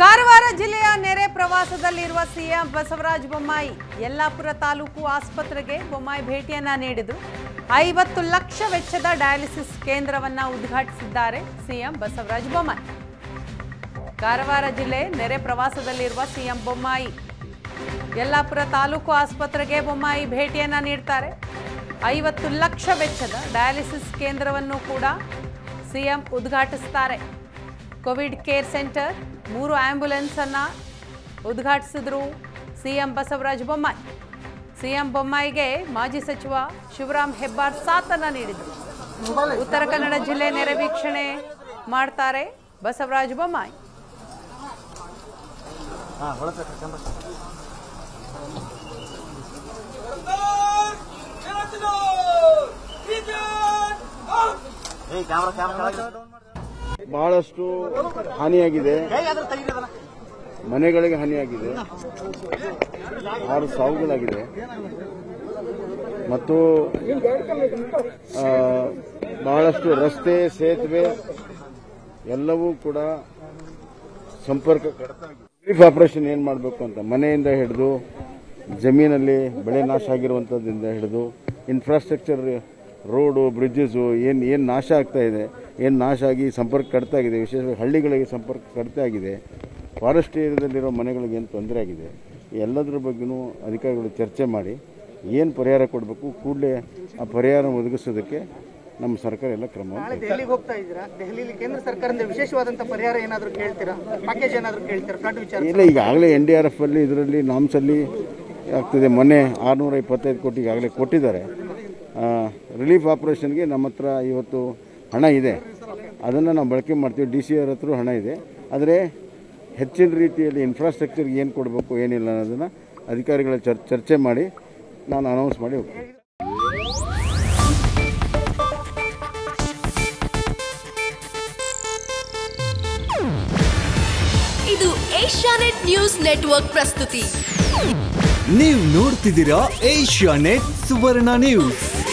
ಕಾರವಾರ ಜಿಲ್ಲೆಯ ನೆರೆ ಪ್ರವಾಸದಲ್ಲಿರುವ ಸಿಎಂ ಬಸವರಾಜ ಬೊಮ್ಮಾಯಿ ಯಲ್ಲಾಪುರ ತಾಲೂಕು ಆಸ್ಪತ್ರೆಗೆ ಬೊಮ್ಮಾಯಿ ಭೇಟಿಯನ್ನ ನೀಡಿದ್ದು ಐವತ್ತು ಲಕ್ಷ ವೆಚ್ಚದ ಡಯಾಲಿಸಿಸ್ ಕೇಂದ್ರವನ್ನ ಉದ್ಘಾಟಿಸಿದ್ದಾರೆ ಸಿಎಂ ಬಸವರಾಜ ಬೊಮ್ಮಾಯಿ ಕಾರವಾರ ಜಿಲ್ಲೆ ನೆರೆ ಪ್ರವಾಸದಲ್ಲಿರುವ ಸಿಎಂ ಬೊಮ್ಮಾಯಿ ಯಲ್ಲಾಪುರ ತಾಲೂಕು ಆಸ್ಪತ್ರೆಗೆ ಬೊಮ್ಮಾಯಿ ಭೇಟಿಯನ್ನ ನೀಡ್ತಾರೆ ಐವತ್ತು ಲಕ್ಷ ವೆಚ್ಚದ ಡಯಾಲಿಸಿಸ್ ಕೇಂದ್ರವನ್ನು ಕೂಡ ಸಿಎಂ ಉದ್ಘಾಟಿಸ್ತಾರೆ ಕೋವಿಡ್ ಕೇರ್ ಸೆಂಟರ್ ಮೂರು ಆಂಬ್ಯುಲೆನ್ಸ್ ಅನ್ನ ಉದ್ಘಾಟಿಸಿದ್ರು ಸಿಎಂ ಬಸವರಾಜ ಬೊಮ್ಮಾಯಿ ಸಿಎಂ ಬೊಮ್ಮಾಯಿಗೆ ಮಾಜಿ ಸಚಿವ ಶಿವರಾಮ್ ಹೆಬ್ಬಾರ್ ಸಾಥನ್ನ ನೀಡಿದರು ಉತ್ತರ ಕನ್ನಡ ಜಿಲ್ಲೆ ನೆರೆ ವೀಕ್ಷಣೆ ಮಾಡ್ತಾರೆ ಬಸವರಾಜ ಬೊಮ್ಮಾಯಿ ಬಹಳಷ್ಟು ಹಾನಿಯಾಗಿದೆ ಮನೆಗಳಿಗೆ ಹಾನಿಯಾಗಿದೆ ಆರು ಸಾವುಗಳಾಗಿದೆ ಮತ್ತು ಆ, ಬಹಳಷ್ಟು ರಸ್ತೆ ಸೇತುವೆ ಎಲ್ಲವೂ ಕೂಡ ಸಂಪರ್ಕ ರಿಲೀಫ್ ಆಪರೇಷನ್ ಏನು ಮಾಡಬೇಕು ಅಂತ ಮನೆಯಿಂದ ಹಿಡಿದು ಜಮೀನಲ್ಲಿ ಬೆಳೆ ನಾಶ ಆಗಿರುವಂಥದ್ದಿಂದ ಹಿಡಿದು ಇನ್ಫ್ರಾಸ್ಟ್ರಕ್ಚರ್ ರೋಡು ಬ್ರಿಡ್ಜಸ್ಸು ಏನು ಏನು ನಾಶ ಆಗ್ತಾ ಇದೆ ಏನು ನಾಶ ಆಗಿ ಸಂಪರ್ಕ ಕಡಿತ ಆಗಿದೆ ವಿಶೇಷವಾಗಿ ಹಳ್ಳಿಗಳಿಗೆ ಸಂಪರ್ಕ ಕಡಿತ ಆಗಿದೆ ಫಾರೆಸ್ಟ್ ಏರಿಯಾದಲ್ಲಿರೋ ಮನೆಗಳಿಗೆ ಏನು ತೊಂದರೆ ಆಗಿದೆ ಈ ಎಲ್ಲದರ ಬಗ್ಗೆನೂ ಅಧಿಕಾರಿಗಳು ಚರ್ಚೆ ಮಾಡಿ ಏನು ಪರಿಹಾರ ಕೊಡಬೇಕು ಕೂಡಲೇ ಆ ಪರಿಹಾರ ಒದಗಿಸೋದಕ್ಕೆ ನಮ್ಮ ಸರ್ಕಾರ ಎಲ್ಲ ಕ್ರಮ ನಾಳೆ ದೆಹಲಿಗೆ ಹೋಗ್ತಾ ಇದ್ದೀರಾ ದೆಹಲಿಯಲ್ಲಿ ಕೇಂದ್ರ ಸರ್ಕಾರದಿಂದ ವಿಶೇಷವಾದಂತ ಪರಿಹಾರ ಏನಾದರೂ ಕೇಳ್ತೀರಾ ಪ್ಯಾಕೇಜ್ ಏನಾದರೂ ಕೇಳ್ತೀರಾ ಫ್ಲಡ್ ವಿಚಾರ ಇಲ್ಲ ಈಗಾಗಲೇ ಎನ್ ಡಿ ಆರ್ ಎಫ್ ಅಲ್ಲಿ ಇದರಲ್ಲಿ ನಾಮ್ಸಲ್ಲಿ ಆಗ್ತಿದೆ ಮೊನ್ನೆ ಆರುನೂರ ಇಪ್ಪತ್ತೈದು ಕೋಟಿ ಈಗಾಗಲೇ ಕೊಟ್ಟಿದ್ದಾರೆ ರಿಲೀಫ್ ಆಪರೇಷನ್ಗೆ ನಮ್ಮ ಹತ್ರ ಇವತ್ತು ಹಣ ಇದೆ ಅದನ್ನು ನಾವು ಬಳಕೆ ಮಾಡ್ತೀವಿ ಡಿ ಸಿ ಆರ್ ಹತ್ರ ಹಣ ಇದೆ ಆದರೆ ಹೆಚ್ಚಿನ ರೀತಿಯಲ್ಲಿ ಇನ್ಫ್ರಾಸ್ಟ್ರಕ್ಚರ್ಗೆ ಏನು ಕೊಡಬೇಕು ಏನಿಲ್ಲ ಅನ್ನೋದನ್ನು ಅಧಿಕಾರಿಗಳ ಚರ್ ಚರ್ಚೆ ಮಾಡಿ ನಾನು ಅನೌನ್ಸ್ ಮಾಡಿ ಹೋಗ್ತೀನಿ ಇದು ಏಷ್ಯಾನೆಟ್ ನ್ಯೂಸ್ ನೆಟ್ವರ್ಕ್ ಪ್ರಸ್ತುತಿ ನೀವು ನೋಡ್ತಿದ್ದೀರಾ ಏಷ್ಯಾ ನೆಟ್ ಸುವರ್ಣ ನ್ಯೂಸ್